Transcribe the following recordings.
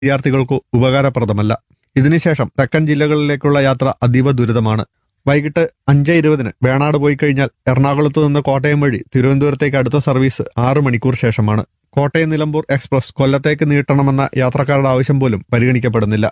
വിദ്യാർത്ഥികൾക്കോ ഉപകാരപ്രദമല്ല ഇതിനുശേഷം തെക്കൻ ജില്ലകളിലേക്കുള്ള യാത്ര അതീവ ദുരിതമാണ് വൈകിട്ട് അഞ്ച് ഇരുപതിന് വേണാട് പോയി കഴിഞ്ഞാൽ എറണാകുളത്ത് നിന്ന് കോട്ടയം വഴി തിരുവനന്തപുരത്തേക്ക് അടുത്ത സർവീസ് ആറ് മണിക്കൂർ ശേഷമാണ് കോട്ടയം നിലമ്പൂർ എക്സ്പ്രസ് കൊല്ലത്തേക്ക് നീട്ടണമെന്ന യാത്രക്കാരുടെ ആവശ്യം പോലും പരിഗണിക്കപ്പെടുന്നില്ല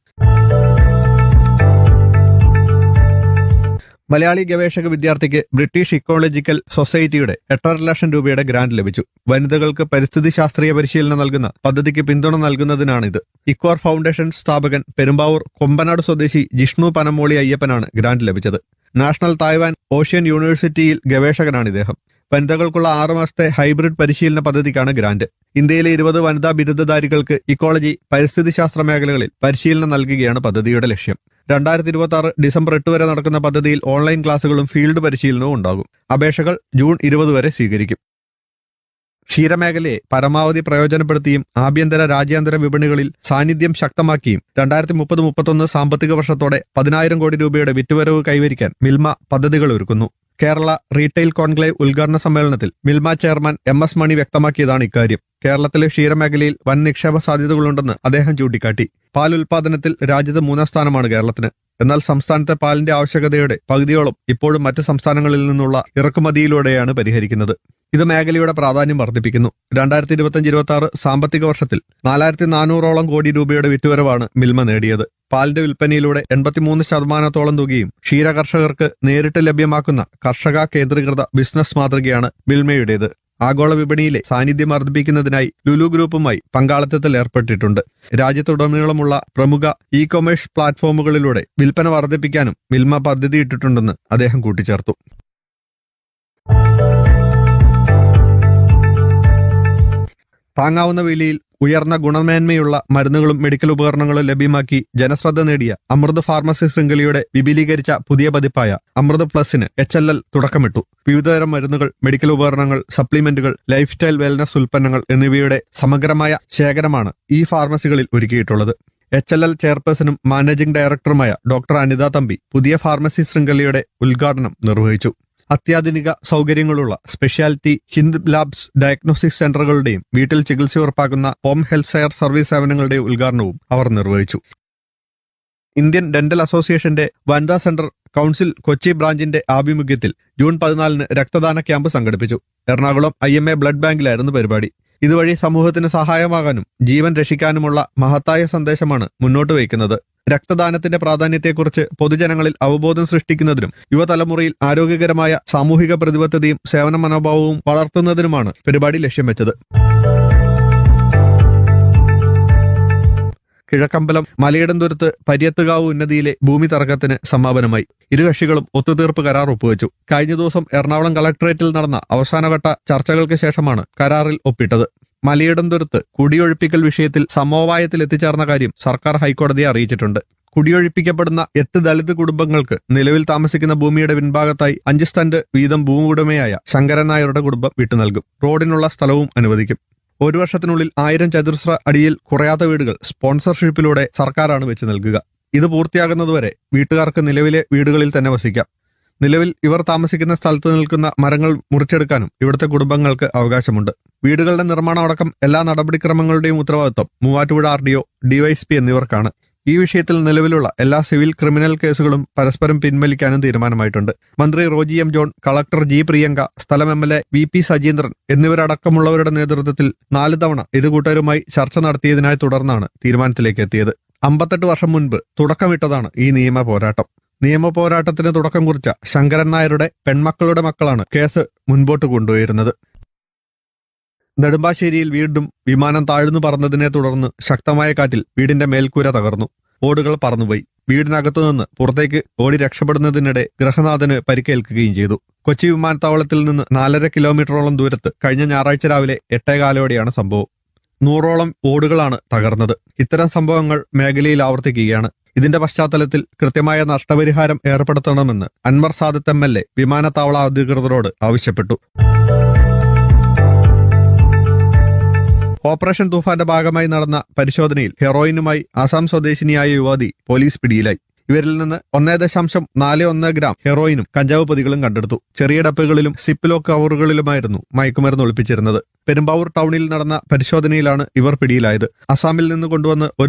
മലയാളി ഗവേഷക വിദ്യാർത്ഥിക്ക് ബ്രിട്ടീഷ് ഇക്കോളജിക്കൽ സൊസൈറ്റിയുടെ എട്ടര ലക്ഷം രൂപയുടെ ഗ്രാന്റ് ലഭിച്ചു വനിതകൾക്ക് പരിസ്ഥിതി ശാസ്ത്രീയ പരിശീലനം നൽകുന്ന പദ്ധതിക്ക് പിന്തുണ നൽകുന്നതിനാണിത് ഇക്വാർ ഫൗണ്ടേഷൻ സ്ഥാപകൻ പെരുമ്പാവൂർ കൊമ്പനാട് സ്വദേശി ജിഷ്ണു പനമോളി അയ്യപ്പനാണ് ഗ്രാന്റ് ലഭിച്ചത് നാഷണൽ തായ്വാൻ ഓഷ്യൻ യൂണിവേഴ്സിറ്റിയിൽ ഗവേഷകനാണ് ഇദ്ദേഹം വനിതകൾക്കുള്ള ആറ് മാസത്തെ ഹൈബ്രിഡ് പരിശീലന പദ്ധതിക്കാണ് ഗ്രാന്റ് ഇന്ത്യയിലെ ഇരുപത് വനിതാ ബിരുദധാരികൾക്ക് ഇക്കോളജി പരിസ്ഥിതി ശാസ്ത്ര മേഖലകളിൽ പരിശീലനം നൽകുകയാണ് പദ്ധതിയുടെ ലക്ഷ്യം രണ്ടായിരത്തി ഇരുപത്തി ആറ് ഡിസംബർ എട്ട് വരെ നടക്കുന്ന പദ്ധതിയിൽ ഓൺലൈൻ ക്ലാസുകളും ഫീൽഡ് പരിശീലനവും ഉണ്ടാകും അപേക്ഷകൾ ജൂൺ ഇരുപത് വരെ സ്വീകരിക്കും ക്ഷീരമേഖലയെ പരമാവധി പ്രയോജനപ്പെടുത്തിയും ആഭ്യന്തര രാജ്യാന്തര വിപണികളിൽ സാന്നിധ്യം ശക്തമാക്കിയും രണ്ടായിരത്തി മുപ്പത് മുപ്പത്തൊന്ന് സാമ്പത്തിക വർഷത്തോടെ പതിനായിരം കോടി രൂപയുടെ വിറ്റുവരവ് കൈവരിക്കാൻ മിൽമ പദ്ധതികൾ ഒരുക്കുന്നു കേരള റീറ്റെയിൽ കോൺക്ലേവ് ഉദ്ഘാടന സമ്മേളനത്തിൽ Milma chairman M S Mani വ്യക്തമാക്കിയതാണ് ഇക്കാര്യം കേരളത്തിലെ ക്ഷീരമേഖലയിൽ വൻ നിക്ഷേപ സാധ്യതകളുണ്ടെന്ന് അദ്ദേഹം ചൂണ്ടിക്കാട്ടി പാൽ ഉൽപാദനത്തിൽ രാജ്യത്ത് മൂന്നാം സ്ഥാനമാണ് കേരളത്തിന് എന്നാൽ സംസ്ഥാനത്തെ പാലിന്റെ ആവശ്യകതയുടെ പകുതിയോളം ഇപ്പോഴും മറ്റ് സംസ്ഥാനങ്ങളിൽ നിന്നുള്ള ഇറക്കുമതിയിലൂടെയാണ് പരിഹരിക്കുന്നത് ഇത് മേഖലയുടെ പ്രാധാന്യം വർദ്ധിപ്പിക്കുന്നു രണ്ടായിരത്തി ഇരുപത്തിയഞ്ച് ഇരുപത്തി ആറ് സാമ്പത്തിക വർഷത്തിൽ നാലായിരത്തി നാനൂറോളം കോടി രൂപയുടെ വിറ്റുവരവാണ് മിൽമ നേടിയത് പാലിന്റെ വിൽപ്പനയിലൂടെ എൺപത്തിമൂന്ന് ശതമാനത്തോളം തുകയും ക്ഷീര കർഷകർക്ക് നേരിട്ട് ലഭ്യമാക്കുന്ന കർഷക കേന്ദ്രീകൃത ബിസിനസ് മാതൃകയാണ് മിൽമയുടേത് ആഗോള വിപണിയിലെ സാന്നിധ്യം വർദ്ധിപ്പിക്കുന്നതിനായി ലുലു ഗ്രൂപ്പുമായി പങ്കാളിത്തത്തിൽ ഏർപ്പെട്ടിട്ടുണ്ട് രാജ്യത്തുടനീളമുള്ള പ്രമുഖ ഇ കൊമേഴ്സ് പ്ലാറ്റ്ഫോമുകളിലൂടെ വിൽപ്പന വർദ്ധിപ്പിക്കാനും മിൽമ പദ്ധതിയിട്ടിട്ടുണ്ടെന്ന് അദ്ദേഹം കൂട്ടിച്ചേർത്തു താങ്ങാവുന്ന വിലയിൽ ഉയർന്ന ഗുണമേന്മയുള്ള മരുന്നുകളും മെഡിക്കൽ ഉപകരണങ്ങളും ലഭ്യമാക്കി ജനശ്രദ്ധ നേടിയ അമൃത് ഫാർമസി ശൃംഖലയുടെ വിപുലീകരിച്ച പുതിയ പതിപ്പായ അമൃത് പ്ലസിന് എച്ച് എൽ എൽ തുടക്കമിട്ടു വിവിധതരം മരുന്നുകൾ മെഡിക്കൽ ഉപകരണങ്ങൾ സപ്ലിമെന്റുകൾ ലൈഫ് സ്റ്റൈൽ വെൽനസ് ഉൽപ്പന്നങ്ങൾ എന്നിവയുടെ സമഗ്രമായ ശേഖരമാണ് ഈ ഫാർമസികളിൽ ഒരുക്കിയിട്ടുള്ളത് എച്ച് എൽ എൽ ചെയർപേഴ്സണും മാനേജിംഗ് ഡയറക്ടറുമായ ഡോക്ടർ അനിത തമ്പി പുതിയ ഫാർമസി ശൃംഖലയുടെ ഉദ്ഘാടനം നിർവഹിച്ചു അത്യാധുനിക സൗകര്യങ്ങളുള്ള സ്പെഷ്യാലിറ്റി ഹിന്ദ് ലാബ്സ് ഡയഗ്നോസ്റ്റിക് സെന്ററുകളുടെയും വീട്ടിൽ ചികിത്സ ഉറപ്പാക്കുന്ന ഹോം ഹെൽത്ത് കെയർ സർവീസ് സേവനങ്ങളുടെയും ഉദ്ഘാടനവും അവർ നിർവഹിച്ചു ഇന്ത്യൻ ഡെന്റൽ അസോസിയേഷന്റെ വനിതാ സെന്റർ കൗൺസിൽ കൊച്ചി ബ്രാഞ്ചിന്റെ ആഭിമുഖ്യത്തിൽ ജൂൺ പതിനാലിന് രക്തദാന ക്യാമ്പ് സംഘടിപ്പിച്ചു Ernakulam I M A blood ബാങ്കിലായിരുന്നു പരിപാടി ഇതുവഴി സമൂഹത്തിന് സഹായമാകാനും ജീവൻ രക്ഷിക്കാനുമുള്ള മഹത്തായ സന്ദേശമാണ് മുന്നോട്ട് വയ്ക്കുന്നത് രക്തദാനത്തിന്റെ പ്രാധാന്യത്തെക്കുറിച്ച് പൊതുജനങ്ങളിൽ അവബോധം സൃഷ്ടിക്കുന്നതിനും യുവതലമുറയിൽ ആരോഗ്യകരമായ സാമൂഹിക പ്രതിബദ്ധതയും സേവന മനോഭാവവും വളർത്തുന്നതിനുമാണ് പരിപാടി ലക്ഷ്യം വെച്ചത് കിഴക്കമ്പലം മലയിടംതുരത്ത് പര്യത്തുകാവ് ഉന്നതിയിലെ ഭൂമി തർക്കത്തിന് സമാപനമായി ഇരു കക്ഷികളും ഒത്തുതീർപ്പ് കരാർ ഒപ്പുവെച്ചു കഴിഞ്ഞ ദിവസം എറണാകുളം കളക്ടറേറ്റിൽ നടന്ന അവസാനവട്ട ചർച്ചകൾക്ക് ശേഷമാണ് കരാറിൽ ഒപ്പിട്ടത് മലയിടംതുരത്ത് കുടിയൊഴിപ്പിക്കൽ വിഷയത്തിൽ സമവായത്തിൽ എത്തിച്ചേർന്ന കാര്യം സർക്കാർ ഹൈക്കോടതിയെ അറിയിച്ചിട്ടുണ്ട് കുടിയൊഴിപ്പിക്കപ്പെടുന്ന എട്ട് ദളിത് കുടുംബങ്ങൾക്ക് നിലവിൽ താമസിക്കുന്ന ഭൂമിയുടെ പിൻഭാഗത്തായി അഞ്ച് സ്റ്റന്റ് വീതം ഭൂമി ഉടമയായ ശങ്കരൻ നായരുടെ കുടുംബം വിട്ടുനൽകും റോഡിനുള്ള സ്ഥലവും അനുവദിക്കും ഒരു വർഷത്തിനുള്ളിൽ ആയിരം ചതുരശ്ര അടിയിൽ കുറയാത്ത വീടുകൾ സ്പോൺസർഷിപ്പിലൂടെ സർക്കാരാണ് വെച്ച് നൽകുക ഇത് പൂർത്തിയാകുന്നതുവരെ വീട്ടുകാർക്ക് നിലവിലെ വീടുകളിൽ തന്നെ വസിക്കാം നിലവിൽ ഇവർ താമസിക്കുന്ന സ്ഥലത്ത് നിൽക്കുന്ന മരങ്ങൾ മുറിച്ചെടുക്കാനും ഇവിടുത്തെ കുടുംബങ്ങൾക്ക് അവകാശമുണ്ട് വീടുകളുടെ നിർമ്മാണം അടക്കം എല്ലാ നടപടിക്രമങ്ങളുടെയും ഉത്തരവാദിത്വം Muvattupuzha R D O DYSP എന്നിവർക്കാണ് ഈ വിഷയത്തിൽ നിലവിലുള്ള എല്ലാ സിവിൽ ക്രിമിനൽ കേസുകളും പരസ്പരം പിൻവലിക്കാനും തീരുമാനമായിട്ടുണ്ട് മന്ത്രി Roji M John collector G Priyanka സ്ഥലം M L A V P Sajeendran എന്നിവരടക്കമുള്ളവരുടെ നേതൃത്വത്തിൽ നാല് തവണ ഇരു കൂട്ടരുമായി ചർച്ച നടത്തിയതിനെ തുടർന്നാണ് തീരുമാനത്തിലേക്ക് എത്തിയത് അമ്പത്തെട്ട് വർഷം മുൻപ് തുടക്കമിട്ടതാണ് ഈ നിയമ പോരാട്ടം നിയമ പോരാട്ടത്തിന് തുടക്കം കുറിച്ച ശങ്കരൻ നായരുടെ പെൺമക്കളുടെ മക്കളാണ് കേസ് മുൻപോട്ട് കൊണ്ടുപോയിരുന്നത് നെടുമ്പാശ്ശേരിയിൽ വീണ്ടും വിമാനം താഴ്ന്നു പറന്നതിനെ തുടർന്ന് ശക്തമായ കാറ്റിൽ വീടിന്റെ മേൽക്കൂര തകർന്നു ഓടുകൾ പറന്നുപോയി വീടിനകത്തു നിന്ന് പുറത്തേക്ക് ഓടി രക്ഷപ്പെടുന്നതിനിടെ ഗൃഹനാഥന് പരിക്കേൽക്കുകയും ചെയ്തു കൊച്ചി വിമാനത്താവളത്തിൽ നിന്ന് നാലര കിലോമീറ്ററോളം ദൂരത്ത് കഴിഞ്ഞ ഞായറാഴ്ച രാവിലെ എട്ടേകാലോടെയാണ് സംഭവം നൂറോളം ഓടുകളാണ് തകർന്നത് ഇത്തരം സംഭവങ്ങൾ മേഖലയിൽ ആവർത്തിക്കുകയാണ് ഇതിന്റെ പശ്ചാത്തലത്തിൽ കൃത്യമായ നഷ്ടപരിഹാരം ഏർപ്പെടുത്തണമെന്ന് Anwar Sadath M L A വിമാനത്താവള അധികൃതരോട് ആവശ്യപ്പെട്ടു ഓപ്പറേഷൻ തൂഫാന്റെ ഭാഗമായി നടന്ന പരിശോധനയിൽ ഹെറോയിനുമായി ആസാം സ്വദേശിനിയായ യുവതി പോലീസ് പിടിയിലായി ഇവരിൽ നിന്ന് ഒന്നേ ദശാംശം നാല് ഒന്ന് ഗ്രാം ഹെറോയിനും കഞ്ചാവ് പൊതികളും കണ്ടെടുത്തു ചെറിയ ഡപ്പകളിലും സിപ്പിലോ കവറുകളിലുമായിരുന്നു മയക്കുമരുന്ന് ഒളിപ്പിച്ചിരുന്നത് പെരുമ്പാവൂർ ടൗണിൽ നടന്ന പരിശോധനയിലാണ് ഇവർ പിടിയിലായത് അസാമിൽ നിന്ന് കൊണ്ടുവന്ന് ഒരു